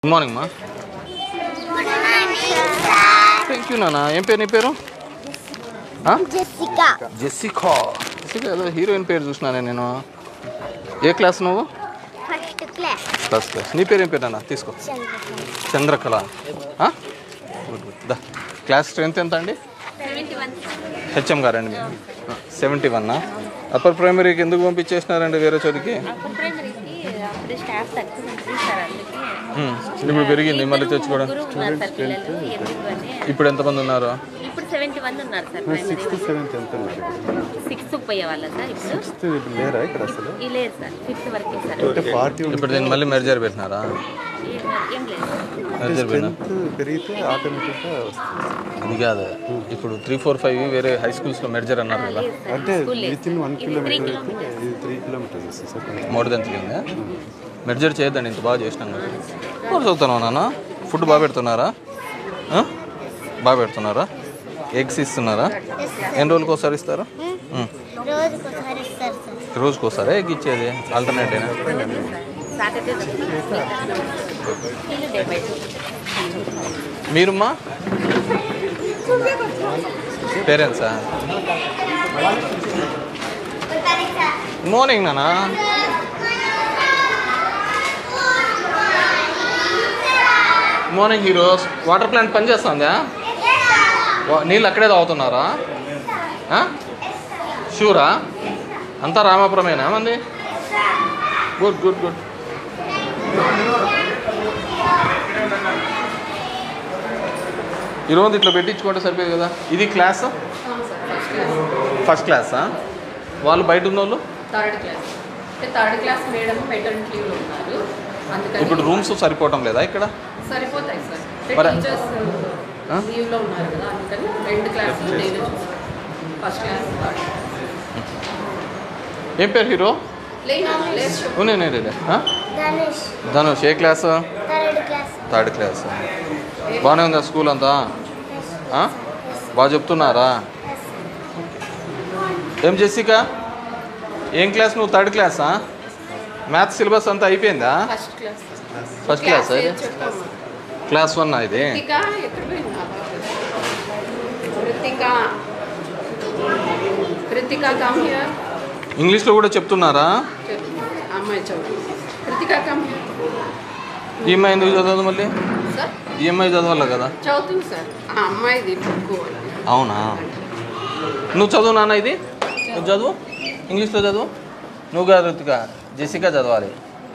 Good morning మా thank you నాన్న ఏం పేరు నీ పేరు జెసికా జెస్సికా జెస్సికా ఏదో హీరోయిన్ పేరు చూసినానే నేను ఏ క్లాస్ నువ్వు ఫస్ట్ క్లాస్ ఫస్ట్ క్లాస్ నీ పేరు ఏం పేరు నాన్న తీసుకో చంద్రకళ ఆ? గుడ్ గుడ్ దా క్లాస్ స్ట్రెంత్ ఎంత అండి హెచ్ఎం గారండి మీరు సెవెంటీ వన్నా అప్పర్ ప్రైమరీకి ఎందుకు పంపించేసినారండి వేరే చోటికి అప్పర్ ప్రైమరీకి అప్పుడు స్టాఫ్ తక్కువ ఉంటుంది సార్ అందుకే ఉమ్, ఇప్పుడు పెరిగింది మళ్ళీ తెచ్చుకోవడం ముగ్గురు ఉన్నారు సార్ పిల్లలు ఎందుకు అని ఇప్పుడు ఎంతమంది ఉన్నారు ఇప్పుడు సెవెంటీ మంది ఉన్నారు సార్ ప్రైమరీ సెవెంత్ ఎంత ఉన్నారు సిక్స్త్ పోయే వాళ్ళ సార్ ఇప్పుడు సిక్స్త్ ఇప్పుడు లేరా ఇక్కడ అసలు ఈ లేదు సార్ ఫిఫ్త్ వరకే సార్ అంటే ఫార్టీ ఇప్పుడు దీన్ని మళ్ళీ మెర్జర్ పెట్టినారా ఏం- ఏం లేదు మెర్జర్ పెట్టినా స్ట్రెంత్ పెరిగితే ఆటోమేటిక్గా వస్తుంది అది కాదు ఇప్పుడు త్రీ ఫోర్ ఫైవ్ వేరే హై స్కూల్స్లో మెర్జర్ అన్నారు కదా లేదు సార్ అంటే స్కూల్ లేదు విత్ ఇన్ వన్ ఇది త్రీ కిలోమీటర్ అయితే కిలోమీటర్స్ ఇది త్రీ కిలోమీటర్స్ వస్తుంది సార్ కొంచెం. మోర్ దెన్ త్రీ ఉందా మెర్జర్ చేయొద్దండి ఇంత బాగా చేసినాం కదా కూడా చదువుతున్నావు నాన్న ఫుడ్ బాగా పెడుతున్నారా ఆ? బాగా పెడుతున్నారా ఎగ్స్ ఇస్తున్నారా ఎన్ని రోజులకు ఒకసారి ఇస్తారా ఉమ్. రోజుకు ఒకసారి ఇస్తారు సార్ రోజుకి ఒకసారి ఎగ్ ఇచ్చేది ఆల్టర్నేటివ్నా సాటర్డే డే బై డే మీరుమ్మా పేరెంట్సా మార్నింగ్ నానా మార్నింగ్ హీరోస్ వాటర్ ప్లాంట్ పని చేస్తుందా వా- నీళ్ళు అక్కడే తాగుతున్నారా ఆ? షూరా అంతా రామాపురమేనా మంది గుడ్ గుడ్ గుడ్ ఈరోజు ఇట్లా పెట్టించుకుంటే సరిపోయేది కదా ఇది క్లాస్ ఫస్ట్ క్లాసా వాళ్ళు బయట ఉన్న వాళ్ళు థర్డ్ క్లాస్ అంటే థర్డ్ క్లాస్ మేడం మెటర్నిటీ లీవ్లో ఉన్నారు అందుకని ఇప్పుడు రూమ్స్ సరిపోవటం లేదా ఇక్కడ సరిపోతాయి సార్ అంటే మరి- టీచర్స్ ఆ? లీవ్లో ఉన్నారు కదా అందుకని రెండు క్లాసులు నేను ఫస్ట్ క్లాస్ థర్డ్ ఏం పేరు హీరో లేదు లేదు చెప్పు. ఉన్నాయి ఉన్నాయి లే. ఆ? ధనుష్ ధనుష్ ఏ class third class third class బాగానే ఉందా స్కూల్ అంతా ఆ? బాగా చెప్తున్నారా ఏం జెసికా ఏం క్లాస్ నువ్వు థర్డ్ క్లాసా మ్యాథ్స్ సిలబస్ అంతా అయిపోయిందా first class first class class ఏది చెప్పమ్మా క్లాస్ వన్ ఇది కృతిక ఎక్కడ పోయింది ఆ బాబు? కృతిక కృతిక కమ్ హియర్ ఇంగ్లీష్లో కూడా చెప్తున్నారా చెప్పు అమ్మాయి చదువు కృతిక కమ్ హియర్ ఈఎంఐ ఎందుకు చదవదు మళ్ళీ సార్ ఈఎంఐ చదవాలి కదా చదువుతుంది సార్ ఆ అమ్మాయిది బుక్ అవునా నువ్వు చదువు నాన్న ఇది నువ్వు చదువు ఇంగ్లీష్లో చదువు నువ్వు కాదు రుతిక జెసికా చదవాలి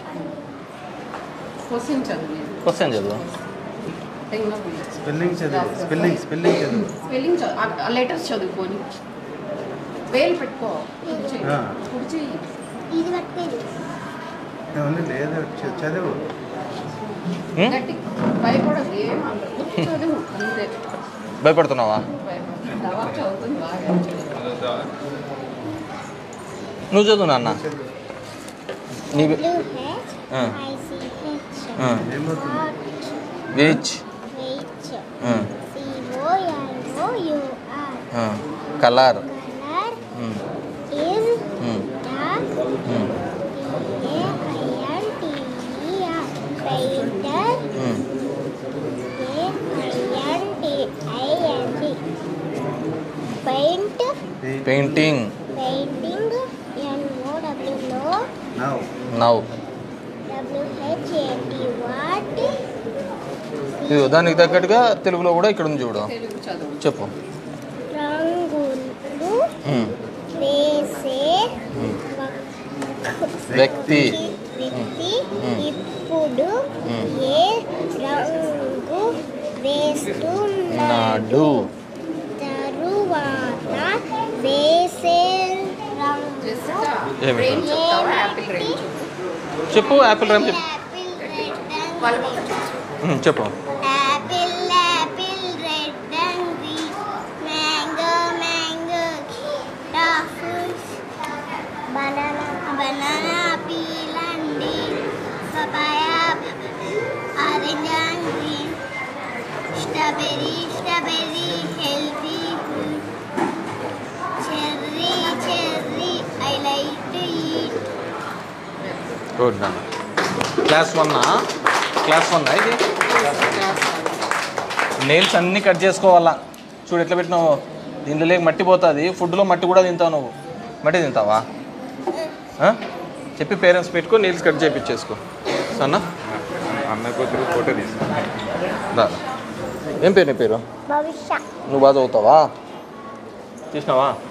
క్వశ్చన్ చదువు క్వశ్చన్ చదువు స్పెల్లింగ్ చదువు స్పెల్లింగ్ స్పెల్లింగ్ చదువు స్పెల్లింగ్ చదువు ఆ లెటర్స్ చదువుకొని వేలు పెట్టుకో కుడి చెయ్యి. ఆ. కుడి చెయ్యి. ఇది పట్టుకోదు అవన్నీ లేదు చ- చదువు హ్మ్? గట్టి భయపడదు ఏం అనరు. చదువు అంతే భయపడుతున్నావా భయపడదు చదువుతుంది బాగా నువ్వు చదువు నాన్న నీ బ్లూ హెచ్ ఆ. ఐసిహెచ్ ఏమవుతుంది వేచ్ హెచ్ ఆ, సిఓఎల్ఓయుఆర్ ఆ, colour colour um, is um, dark um, ఏఐఎన్టీఈఆర్ painter um. ఏఐఎన్టీఐఎన్టీ paint painting painting ఎన్ఓడబ్ల్యూలో now now డబ్ల్యూహెచ్ఏటి what ఇది దానికి తగ్గట్టుగా తెలుగులో కూడా ఇక్కడ ఉంది చూడు తెలుగు చదువు చెప్పు రంగులు ఉమ్, వేసే ఉమ్. వక్- వ్యక్తి వ్యక్తి మ్మ్. ఇప్పుడు మ్మ్. ఏ రంగు వేస్తున్నాడు నాడు తరువాత వేసే రంగు జెసికా ఏమి? రెయిన్ చెప్తావా యాపిల్ రెయిన్ చెప్పు చెప్పు యాపిల్ ర్యామ్ చెప్పు యాపిల్ రెడ్ వాళ్ళ అండ్ పక్క చూసి ఉమ్, చెప్పు apple apple red and green mango mango టాఫుల్స్ బనానా బనానా పీల్ అండి papaya orange and green strawberry strawberry healthy food cherry cherry I like to eat good నాన్న class వన్నా class one ఇది nails అన్నీ cut చేసుకోవాలా చూడు ఎట్లా పెట్టినావు దీంట్లో లేక మట్టి పోతుంది ఫుడ్లో మట్టి కూడా తింటావు నువ్వు మట్టి తింటావా ఆ? చెప్పి పేరెంట్స్ పెట్టుకో నెయిల్స్ కట్ చేయించేసుకో సన్నా అన్న కూతురు ఫోటో తీసుకున్నాను దా ఏం పేరు నీ పేరు భవిష్య నువ్వు బాగా చదువుతావా తీసినావా